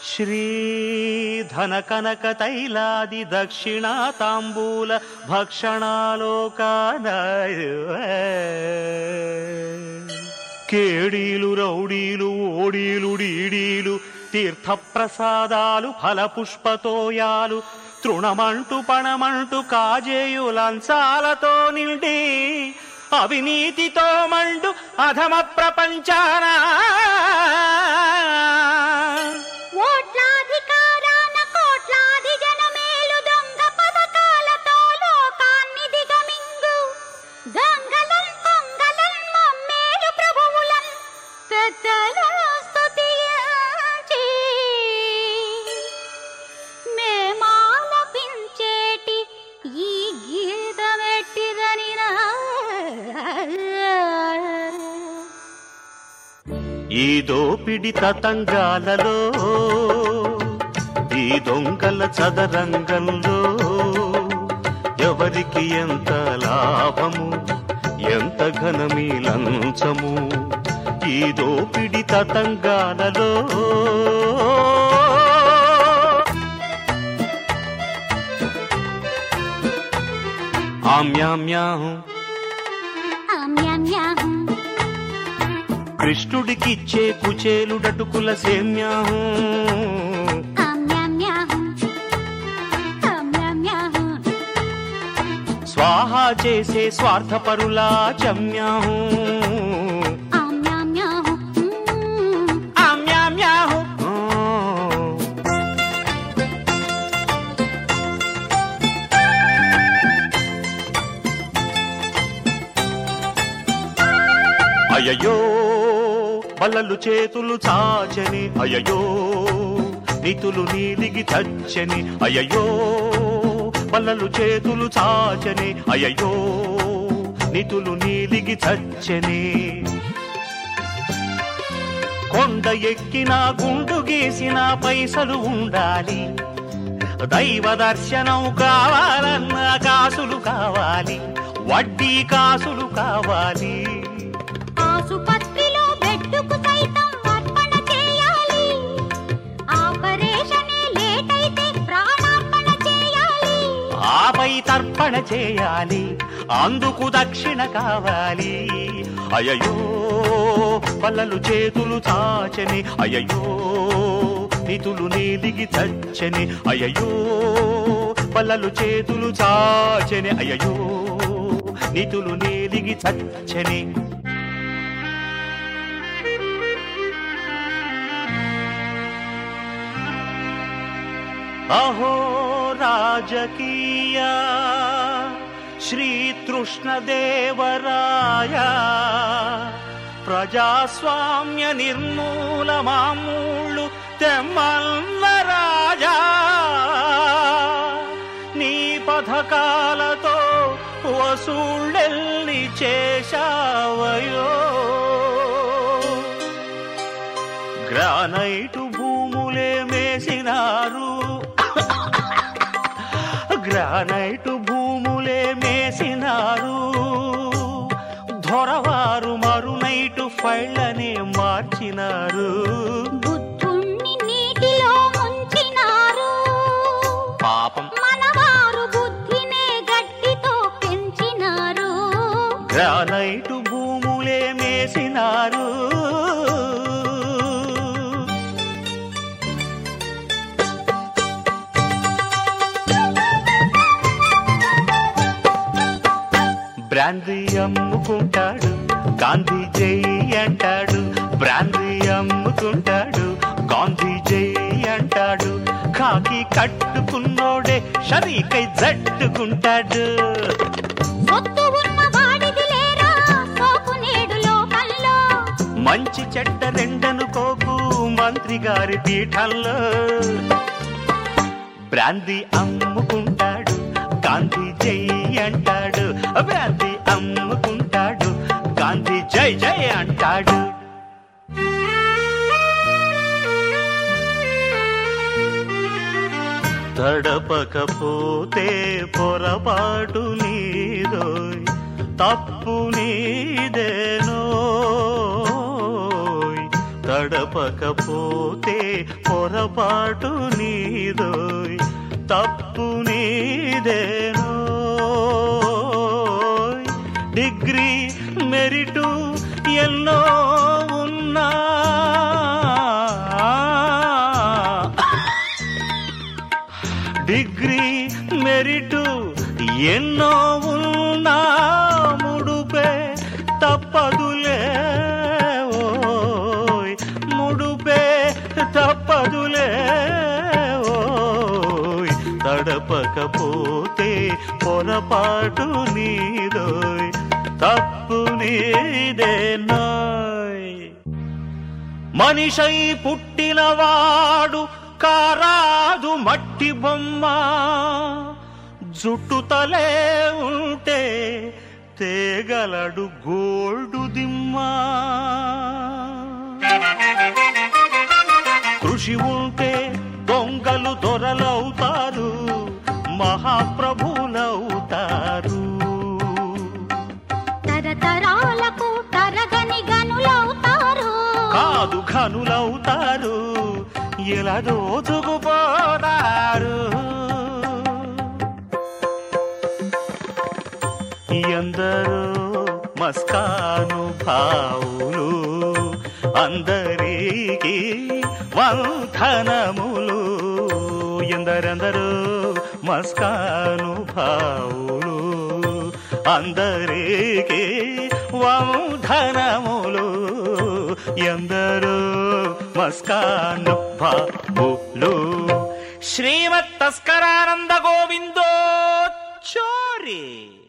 శ్రీధన కనక తైలాది దక్షిణా తాంబూల భక్షణాలోకాన కేడీలు రౌడీలు ఓడీలు డీడీలు తీర్థప్రసాదాలు ఫలపుష్పతోయాలు తృణమంటూ పణమంటూ కాజేయు లంచాలతో నిండి అవినీతితో మండు అధమ ప్రపంచాన ఓట్లాధికారాన కోట్లాది జనమేలు దొంగ పథకాలతో లోకాన్ని దిగమింగు దొంగలన్ పొంగలన్ మమ్మేలు ప్రభువులన్ పెద్దలను స్తుతించి మేమాలపించేటి ఈ గీతమెట్టిదని ఈ దోపిడి తతంగాలలో ఈ దొంగల చదరంగంలో ఎవరికి ఎంత లాభము ఎంత ఘనమీ లంచము ఈ దోపిడి తతంగాలలో ఆమ్యామ్యాహం ఆమ్యామ్యాహం కృష్ణుడికిచ్చే కుచేలుడటుకుల సేమ్యాహం ఆమ్యామ్యాహం ఆమ్యామ్యాహం స్వాహా చేసే స్వార్థపరులా చమ్యాహం ఆమ్యామ్యాహం ఆమ్యామ్యాహం. ఆ. అయ్యయ్యో బల్లలు చేతులు చాచని అయ్యయ్యో నితులు నీలిగి చచ్చని అయ్యయ్యో బల్లలు చేతులు చాచని అయ్యయ్యో నితులు నీలిగి చచ్చని కొండ ఎక్కిన గుండు గీసిన పైసలు ఉండాలి దైవ దర్శనం కావాలన్న కాసులు కావాలి వడ్డీ కాసులు కావాలి ఆసుపత్రిలో బెడ్డుకు సైతం అర్పణ చేయాలి ఆపరేషనే లేట్ అయితే ప్రాణార్పణ చేయాలి ఆపై తర్పణ చేయాలి అందుకు దక్షిణ కావాలి అయ్యయ్యో పల్లలు చేతులు చాచని అయ్యయ్యో నితులు నీలిగి చచ్చని అయ్యయ్యో పల్లలు చేతులు చాచని అయ్యయ్యో నితులు నీలిగి చచ్చని అహో రాజకీయ శ్రీతృష్ణదేవరాయ ప్రజాస్వామ్య నిర్మూల మామూళ్ళు తెమ్మల్ల రాజా నీ పథకాలతో వసూళ్ళెల్లి చేశావయో గ్రానైటు భూములే మేసినారు గ్రానైటు భూములే మేసినారు దొరవారు మరునైటు ఫైళ్ళనే మార్చినారు బుద్ధుణ్ణి నీటిలో ముంచినారు పాపం మనవారు బుద్ధినే గట్టితో పెంచినారు గ్రానైటు భూములే మేసినారు బ్రాందీ అమ్ముకుంటాడు గాంధీ జై అంటాడు బ్రాందీ అమ్ముకుంటాడు గాంధీ జై అంటాడు కాకి కట్టుకున్నోడే షరీకై జట్టుకుంటాడు సొత్తు ఉన్న వాడిది లేరా సోకు నేడు లోకంలో మంచి చెడ్డ రెండనుకోకు మంత్రి గారి పీఠంలో బ్రాంతి అమ్ముకుంటాడు గాంధీ జై అంటాడు బ్రాంతి అమ్ముకుంటాడు గాంధీ జై జై అంటాడు తడపకపోతే పొరపాటు నీదోయ్ తప్పు నీదేనోయ్ తడప తడపకపోతే పొరపాటు నీదోయ్ తప్పు నీదేనోయ్ డిగ్రీ మెరిటు ఎన్నో ఉన్నా డిగ్రీ మెరిటు ఎన్నో ఉన్నా ముడుపే తప్పదులే ఓయ్ ముడుపే తప్పదులే ఓయ్ తడపకపోతే పొరపాటు నీదోయ్ తప్పు నీదేనోయ్ మనిషై పుట్టినవాడు కారాదు మట్టి బొమ్మ జుట్టు తలే ఉంటే తేగలడు గోల్డు దిమ్మ కృషి ఉంటే దొంగలు దొరలవుతారు మహాప్రభులవుతారు తరతరాలకు తరగని గనులవుతారు కాదు ఘనులవుతారు ఇలా దోచుకుపోతారు ఎందరో మస్కాను భావులు అందరికీ వంధనములు ఎందరెందరో మస్కాను భావులు అందరికీ వంధనములు ఎందరో మస్కాను భావులు శ్రీమత్ తస్కరానంద గోవిందో చోరీ